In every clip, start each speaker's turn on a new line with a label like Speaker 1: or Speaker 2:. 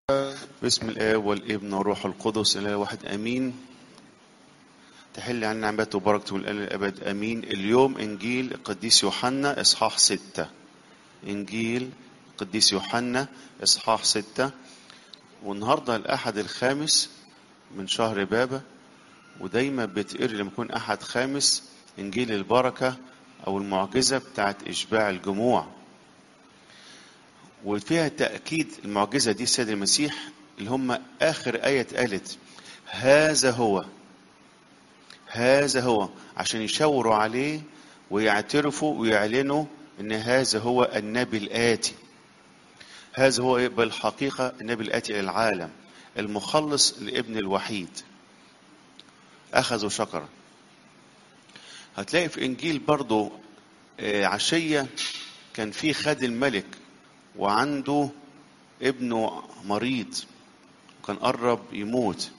Speaker 1: باسم الآب والابن والروح القدس إله واحد آمين تحل عنا نعمته وبركته من الآن للأبد آمين اليوم إنجيل القديس يوحنا إصحاح ستة إنجيل القديس يوحنا إصحاح ستة والنهاردة الأحد الخامس من شهر بابا ودايما بتقري لما يكون أحد خامس إنجيل البركة أو المعجزة بتاعت إشباع الجموع وفيها تأكيد المعجزة دي السيد المسيح اللي هم آخر آية اتقالت هذا هو هذا هو عشان يشاوروا عليه ويعترفوا ويعلنوا ان هذا هو النبي الآتي هذا هو بالحقيقة النبي الآتي للعالم المخلص لابن الوحيد أخذوا شكرا هتلاقي في إنجيل برضو آه، عشية كان في خاد الملك وعنده ابنه مريض كان قرب يموت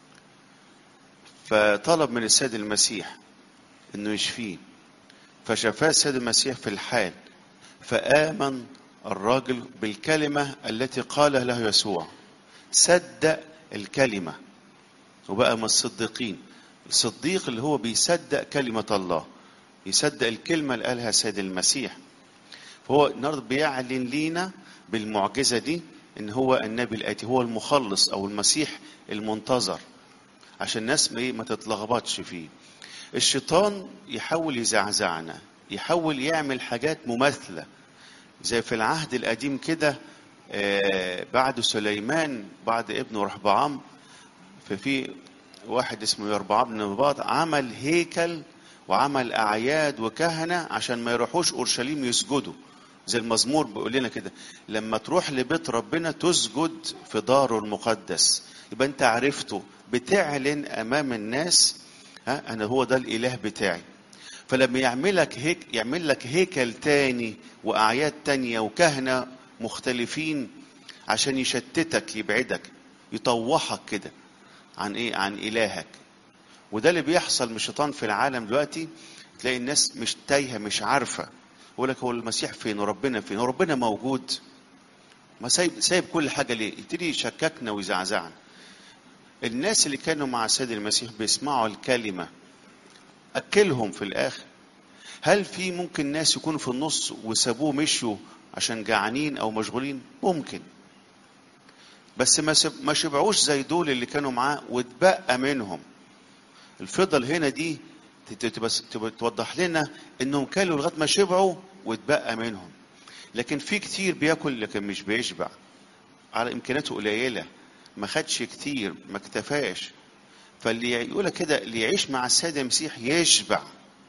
Speaker 1: فطلب من السيد المسيح انه يشفيه فشفاه السيد المسيح في الحال فآمن الراجل بالكلمة التي قالها له يسوع صدق الكلمة وبقى من الصديقين الصديق اللي هو بيصدق كلمة الله يصدق الكلمة اللي قالها السيد المسيح فهو النهارده بيعلن لينا بالمعجزة دي ان هو النبي الآتي هو المخلص او المسيح المنتظر عشان الناس ما ما تتلخبطش فيه الشيطان يحاول يزعزعنا يحاول يعمل حاجات مماثلة زي في العهد القديم كده آه، بعد سليمان بعد ابنه رحبعام ففي واحد اسمه يربعام بن نباط عمل هيكل وعمل أعياد وكهنة عشان ما يروحوش أورشليم يسجدوا زي المزمور بيقول لنا كده لما تروح لبيت ربنا تسجد في داره المقدس يبقى انت عرفته بتعلن امام الناس ها انا هو ده الاله بتاعي فلما يعملك هيك يعمل لك هيكل تاني واعياد تانية وكهنة مختلفين عشان يشتتك يبعدك يطوحك كده عن ايه عن الهك وده اللي بيحصل من الشيطان في العالم دلوقتي تلاقي الناس مش تايهه مش عارفه يقول لك هو المسيح فين وربنا فين وربنا موجود ما سايب سايب كل حاجه ليه يبتدي يشككنا ويزعزعنا الناس اللي كانوا مع السيد المسيح بيسمعوا الكلمه اكلهم في الاخر هل في ممكن ناس يكونوا في النص وسابوه مشوا عشان جعانين او مشغولين ممكن بس ما سب- ما شبعوش زي دول اللي كانوا معاه واتبقى منهم الفضل هنا دي ت- ت- بس- تب- توضح لنا انهم كانوا لغايه ما شبعوا واتبقى منهم لكن في كتير بياكل لكن مش بيشبع على امكانياته قليله ما خدش كتير ما اكتفاش فاللي يقول كده اللي يعيش مع السيد المسيح يشبع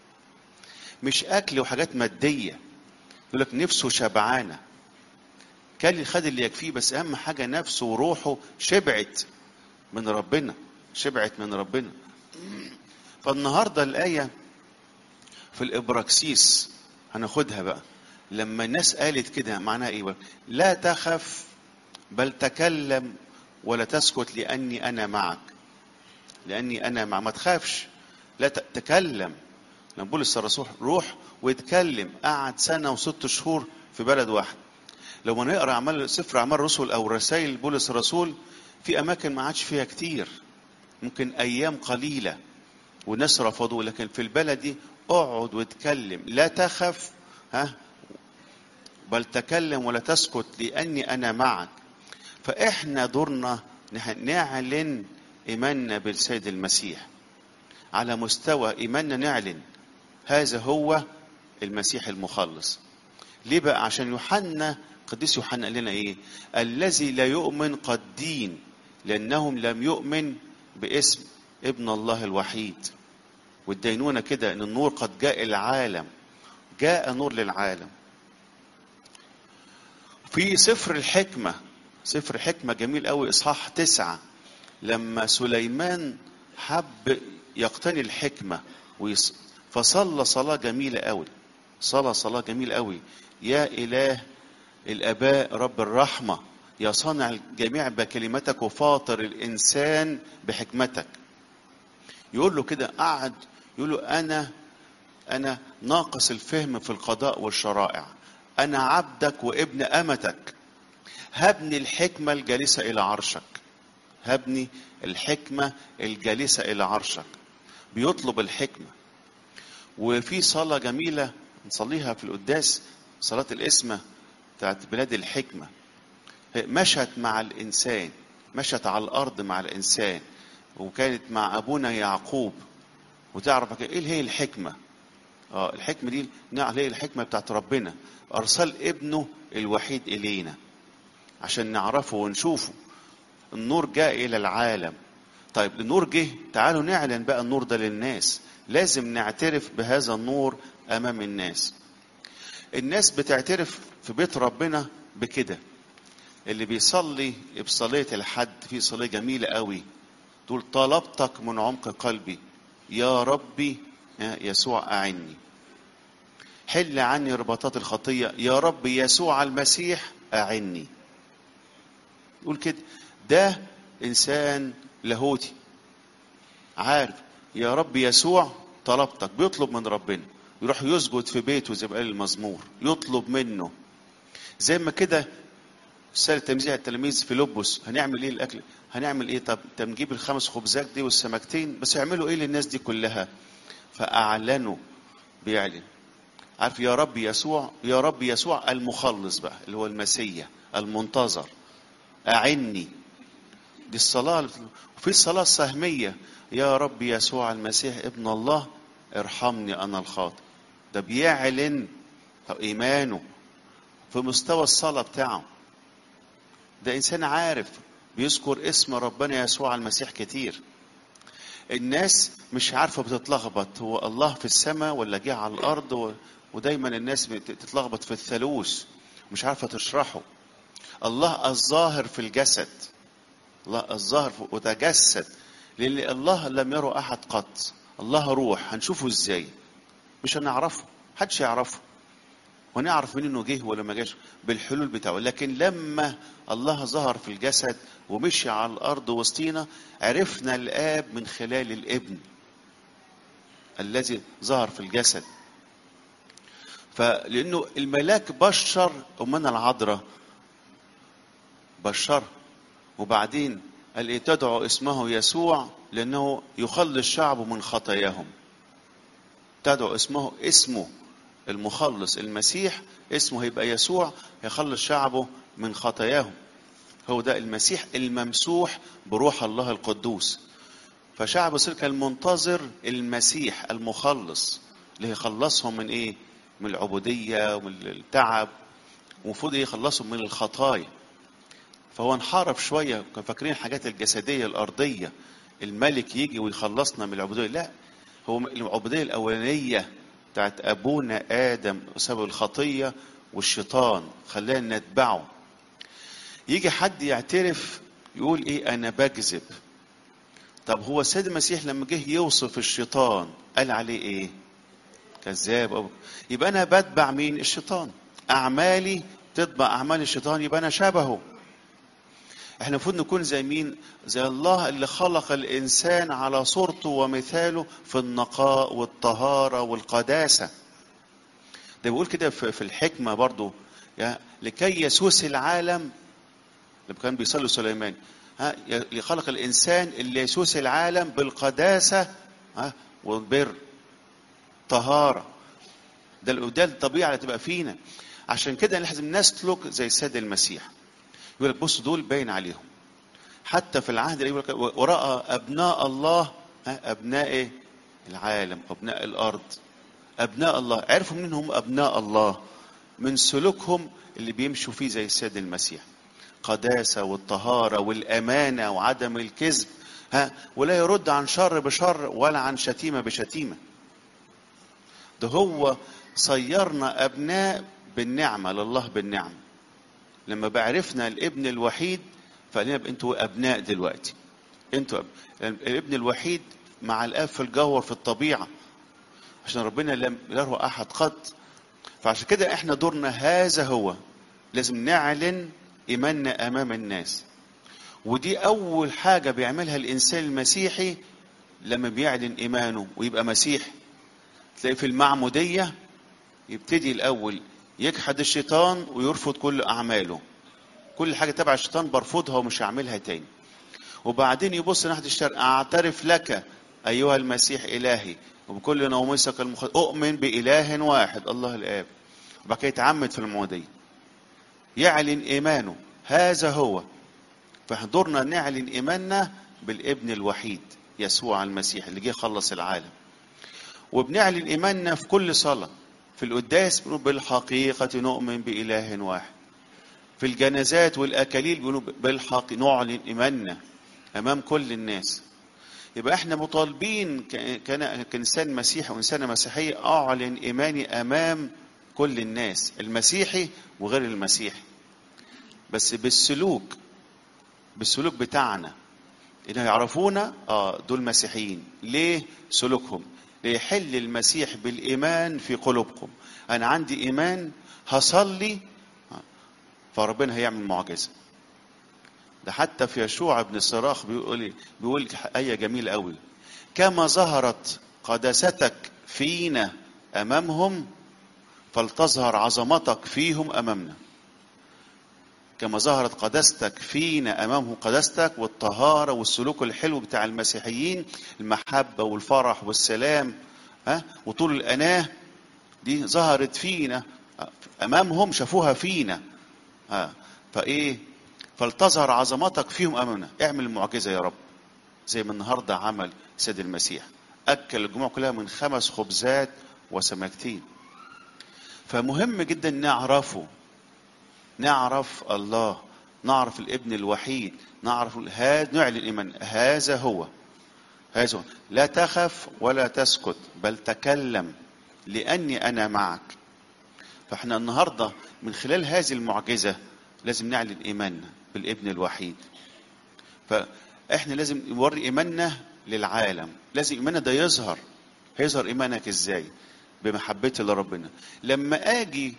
Speaker 1: مش اكل وحاجات ماديه يقول لك نفسه شبعانه كان خد اللي يكفيه بس اهم حاجه نفسه وروحه شبعت من ربنا شبعت من ربنا فالنهارده الايه في الابراكسيس هناخدها بقى لما الناس قالت كده معناها ايه بقى؟ لا تخف بل تكلم ولا تسكت لاني انا معك لاني انا مع ما تخافش لا ت- تكلم لما بولس الرسول روح واتكلم قعد سنه وست شهور في بلد واحد لو ما نقرا اعمال سفر اعمال الرسل او رسائل بولس الرسول في اماكن ما عادش فيها كتير ممكن ايام قليله والناس رفضوه لكن في البلد دي اقعد واتكلم لا تخف ها بل تكلم ولا تسكت لاني انا معك فاحنا دورنا نح- نعلن ايماننا بالسيد المسيح على مستوى ايماننا نعلن هذا هو المسيح المخلص ليه بقى عشان يوحنا قديس يوحنا قال لنا ايه الذي لا يؤمن قد دين لانهم لم يؤمن باسم ابن الله الوحيد والدينونة كده ان النور قد جاء العالم جاء نور للعالم في سفر الحكمة سفر حكمة جميل قوي إصحاح تسعة لما سليمان حب يقتني الحكمة ويص... فصلى صلاة جميلة قوي صلى صلاة جميلة قوي يا إله الآباء رب الرحمة يا صانع الجميع بكلمتك وفاطر الإنسان بحكمتك يقول له كده قعد يقول له أنا أنا ناقص الفهم في القضاء والشرائع أنا عبدك وابن أمتك هبني الحكمة الجالسة إلى عرشك هبني الحكمة الجالسة إلى عرشك بيطلب الحكمة وفي صلاة جميلة نصليها في القداس صلاة الإسمة بتاعت بلاد الحكمة مشت مع الإنسان مشت على الأرض مع الإنسان وكانت مع أبونا يعقوب وتعرف إيه هي الحكمة اه الحكمة دي نعم هي الحكمة بتاعت ربنا أرسل ابنه الوحيد إلينا عشان نعرفه ونشوفه النور جاء إلى العالم طيب النور جه تعالوا نعلن بقى النور ده للناس لازم نعترف بهذا النور أمام الناس الناس بتعترف في بيت ربنا بكده اللي بيصلي بصلاة الحد في صلاة جميلة قوي تقول طلبتك من عمق قلبي يا ربي يسوع أعني حل عني رباطات الخطية يا رب يسوع المسيح أعني يقول كده ده إنسان لاهوتي عارف يا رب يسوع طلبتك بيطلب من ربنا يروح يسجد في بيته زي ما قال المزمور يطلب منه زي ما كده رسالة تمزيع التلاميذ في لبس هنعمل ايه الاكل هنعمل ايه طب انت نجيب الخمس خبزات دي والسمكتين بس يعملوا ايه للناس دي كلها فاعلنوا بيعلن عارف يا رب يسوع يا رب يسوع المخلص بقى اللي هو المسيح المنتظر اعني دي الصلاة وفي الصلاة السهمية يا رب يسوع المسيح ابن الله ارحمني انا الخاطئ ده بيعلن ايمانه في مستوى الصلاة بتاعه ده انسان عارف بيذكر اسم ربنا يسوع المسيح كتير الناس مش عارفة بتتلخبط هو الله في السماء ولا جه على الأرض و... ودايما الناس بتتلخبط في الثالوث مش عارفة تشرحه الله الظاهر في الجسد الله الظاهر وتجسد لأن الله لم يره أحد قط الله روح هنشوفه ازاي مش هنعرفه محدش يعرفه ونعرف منين انه جه ولا ما جاش بالحلول بتاعه لكن لما الله ظهر في الجسد ومشي على الارض وسطينا عرفنا الاب من خلال الابن الذي ظهر في الجسد فلانه الملاك بشر امنا العذراء بشر وبعدين قال ايه تدعو اسمه يسوع لانه يخلص شعبه من خطاياهم تدعو اسمه اسمه المخلص المسيح اسمه هيبقى يسوع يخلص شعبه من خطاياهم هو ده المسيح الممسوح بروح الله القدوس فشعب إسرائيل كان منتظر المسيح المخلص اللي هيخلصهم من ايه من العبودية ومن التعب ومفروض يخلصهم من الخطايا فهو انحرف شوية كانوا فاكرين الحاجات الجسدية الأرضية الملك يجي ويخلصنا من العبودية لا هو العبودية الأولانية بتاعت أبونا آدم بسبب الخطية والشيطان خلانا نتبعه يجي حد يعترف يقول إيه أنا بكذب طب هو السيد المسيح لما جه يوصف الشيطان قال عليه إيه كذاب أو يبقى أنا بتبع مين الشيطان أعمالي تتبع أعمال الشيطان يبقى أنا شبهه احنا المفروض نكون زي مين زي الله اللي خلق الانسان على صورته ومثاله في النقاء والطهاره والقداسه ده بيقول كده في الحكمه برضو يا لكي يسوس العالم لما كان بيصلي سليمان ها يخلق الانسان اللي يسوس العالم بالقداسه ها والبر طهاره ده ده الطبيعه اللي تبقى فينا عشان كده لازم نسلك زي السيد المسيح يقول لك بص دول باين عليهم حتى في العهد يقول لك وراى ابناء الله ابناء العالم ابناء الارض ابناء الله عرفوا منين هم ابناء الله من سلوكهم اللي بيمشوا فيه زي السيد المسيح قداسة والطهارة والأمانة وعدم الكذب ها ولا يرد عن شر بشر ولا عن شتيمة بشتيمة ده هو صيرنا أبناء بالنعمة لله بالنعمة لما بعرفنا الابن الوحيد فقال لنا انتوا ابناء دلوقتي انتوا أب... الابن الوحيد مع الاب في الجوهر في الطبيعه عشان ربنا لم يره احد قط فعشان كده احنا دورنا هذا هو لازم نعلن ايماننا امام الناس ودي اول حاجه بيعملها الانسان المسيحي لما بيعلن ايمانه ويبقى مسيحي تلاقي في المعموديه يبتدي الاول يجحد الشيطان ويرفض كل اعماله كل حاجه تبع الشيطان برفضها ومش هعملها تاني وبعدين يبص ناحيه الشرق اعترف لك ايها المسيح الهي وبكل نومسك المخ... اؤمن باله واحد الله الاب وبعد كده يتعمد في المعموديه يعلن ايمانه هذا هو فحضرنا نعلن ايماننا بالابن الوحيد يسوع المسيح اللي جه يخلص العالم وبنعلن ايماننا في كل صلاه في القداس بنقول بالحقيقه نؤمن باله واحد في الجنازات والاكاليل بنقول بالحق نعلن ايماننا امام كل الناس يبقى احنا مطالبين ك- كان- كانسان مسيحي وانسانه مسيحيه اعلن ايماني امام كل الناس المسيحي وغير المسيحي بس بالسلوك بالسلوك بتاعنا انه يعرفونا اه دول مسيحيين ليه سلوكهم ليحل المسيح بالايمان في قلوبكم انا عندي ايمان هصلي آه، فربنا هيعمل معجزه ده حتى في يشوع بن الصراخ بيقول بيقول آية جميلة قوي كما ظهرت قداستك فينا أمامهم فلتظهر عظمتك فيهم أمامنا كما ظهرت قداستك فينا أمامهم قداستك والطهارة والسلوك الحلو بتاع المسيحيين المحبة والفرح والسلام ها وطول الأناة دي ظهرت فينا أمامهم شافوها فينا ها فإيه فلتظهر عظمتك فيهم امامنا اعمل المعجزه يا رب زي ما النهارده عمل سيد المسيح اكل الجموع كلها من خمس خبزات وسمكتين فمهم جدا نعرفه نعرف الله نعرف الابن الوحيد نعرف هذا نعلن الايمان هذا هو هذا هو لا تخف ولا تسكت بل تكلم لاني انا معك فاحنا النهارده من خلال هذه المعجزه لازم نعلن ايماننا بالابن الوحيد فاحنا لازم نوري ايماننا للعالم لازم ايماننا ده يظهر هيظهر ايمانك ازاي بمحبتي لربنا لما اجي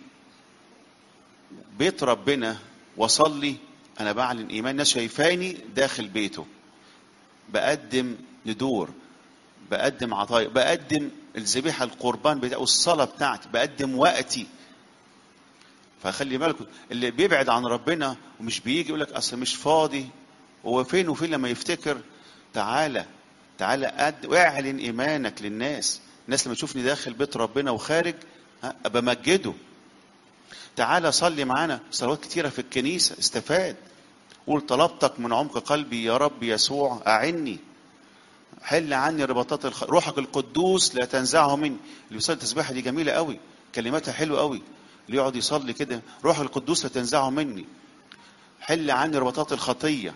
Speaker 1: بيت ربنا واصلي انا بعلن ايمان الناس شايفاني داخل بيته بقدم ندور بقدم عطايا بقدم الذبيحه القربان بتاع والصلاه بتاعتي بقدم وقتي فخلي بالكم اللي بيبعد عن ربنا ومش بيجي يقول لك اصل مش فاضي هو فين وفين لما يفتكر تعالى تعالى قد واعلن ايمانك للناس الناس لما تشوفني داخل بيت ربنا وخارج ها، ابقى مجده تعالى صلي معانا صلوات كتيره في الكنيسه استفاد قول طلبتك من عمق قلبي يا رب يسوع اعني حل عني رباطات الخ... روحك القدوس لا تنزعه مني اللي بيصلي التسبيحه دي جميله قوي كلماتها حلوه قوي اللي يقعد يصلي كده روح القدوس لا تنزعه مني حل عني رباطات الخطيه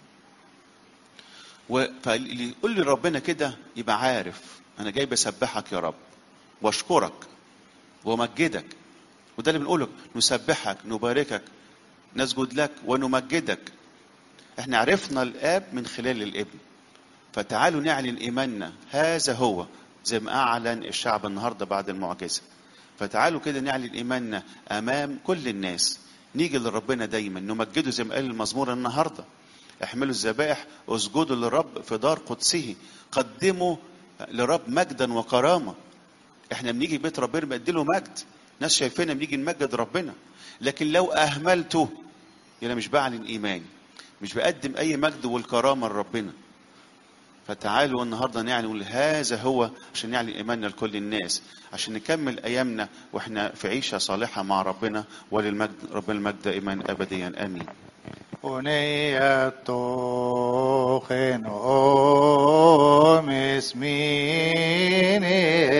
Speaker 1: و... فاللي يقول لي ربنا كده يبقى عارف انا جاي بسبحك يا رب واشكرك وامجدك وده اللي بنقوله نسبحك نباركك نسجد لك ونمجدك احنا عرفنا الاب من خلال الابن فتعالوا نعلن ايماننا هذا هو زي ما اعلن الشعب النهارده بعد المعجزه فتعالوا كده نعلن ايماننا امام كل الناس نيجي لربنا دايما نمجده زي ما قال المزمور النهارده احملوا الذبائح اسجدوا للرب في دار قدسه قدموا لرب مجدا وكرامه احنا بنيجي بيت ربنا بندي له مجد ناس شايفيننا بنيجي نمجد ربنا لكن لو اهملته يبقى مش بعلن ايماني مش بقدم اي مجد والكرامه لربنا فتعالوا النهارده نعلن نقول هذا هو عشان نعلن ايماننا لكل الناس عشان نكمل ايامنا واحنا في عيشه صالحه مع ربنا وللمجد ربنا المجد دائما ابديا امين
Speaker 2: Ονέατο χεν ομ εσμήνε